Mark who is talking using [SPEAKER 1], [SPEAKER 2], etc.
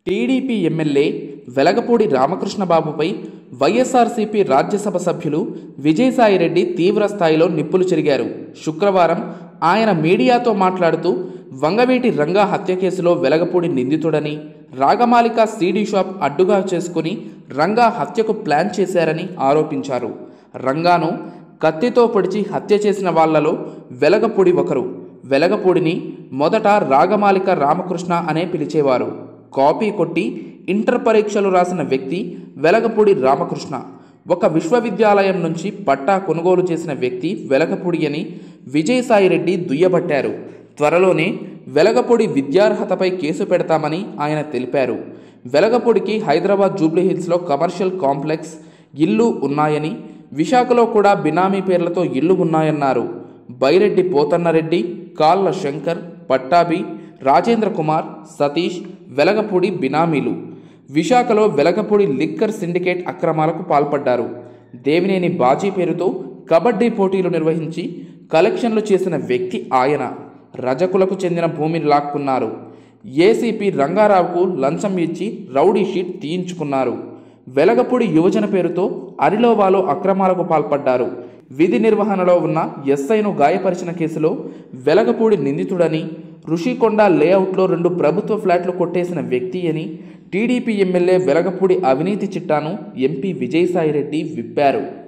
[SPEAKER 1] TDP MLA Velagapudi రామకృష్ణబాబుపై YSRCP Rajya Sabha Vijayasai Reddy తీవ్ర స్థాయిలో నిప్పులు చెరిగారు శుక్రవారం ఆయన మీడియాతో మాట్లాడుతూ వంగవీటి రంగా హత్య కేసులో వెలగపూడి నిందితుడని రాగమాలిక సీడీ షాప్ అడ్డుగా చేసుకుని రంగా హత్యకు ప్లాన్ చేశారని ఆరోపించారు రంగాను కత్తితో పొడిచి హత్య చేసిన వాళ్లలో వెలగపూడి ఒకరు వెలగపూడిని మొదట రాగమాలిక రామకృష్ణ అనే పిలిచేవారు కాపీ కొట్టి ఇంటర్ పరీక్షలు రాసిన వ్యక్తి వెలగపూడి రామకృష్ణ ఒక విశ్వవిద్యాలయం నుంచి పట్టా కొనుగోలు చేసిన వ్యక్తి వెలగపూడి అని విజయసాయిరెడ్డి దుయ్యబట్టారు త్వరలోనే వెలగపూడి విద్యార్హతపై కేసు పెడతామని ఆయన తెలిపారు వెలగపూడికి హైదరాబాద్ జూబ్లీహిల్స్లో కమర్షియల్ కాంప్లెక్స్ ఇల్లు ఉన్నాయని విశాఖలో కూడా బినామీ పేర్లతో ఇల్లు ఉన్నాయన్నారు బైరెడ్డి పోతన్నరెడ్డి కాళ్ళ శంకర్ పట్టాభి రాజేంద్ర కుమార్ సతీష్ వెలగపూడి బినామీలు విశాఖలో వెలగపూడి లిక్కర్ సిండికేట్ అక్రమాలకు పాల్పడ్డారు దేవినేని బాజీ పేరుతో కబడ్డీ పోటీలు నిర్వహించి కలెక్షన్లు చేసిన వ్యక్తి ఆయన రజకులకు చెందిన భూమిని లాక్కున్నారు ఏసీపీ రంగారావుకు లంచం ఇచ్చి రౌడీ షీట్ తీయించుకున్నారు వెలగపూడి యువజన పేరుతో అరిలోవాలో అక్రమాలకు పాల్పడ్డారు విధి నిర్వహణలో ఉన్న ఎస్ఐను గాయపరిచిన కేసులో వెలగపూడి నిందితుడని ఋషికొండ లేఅవుట్లో రెండు ప్రభుత్వ ఫ్లాట్లు కొట్టేసిన వ్యక్తి అని టీడీపీ ఎమ్మెల్యే వెలగపూడి అవినీతి చిట్టాను ఎంపీ విజయసాయిరెడ్డి విప్పారు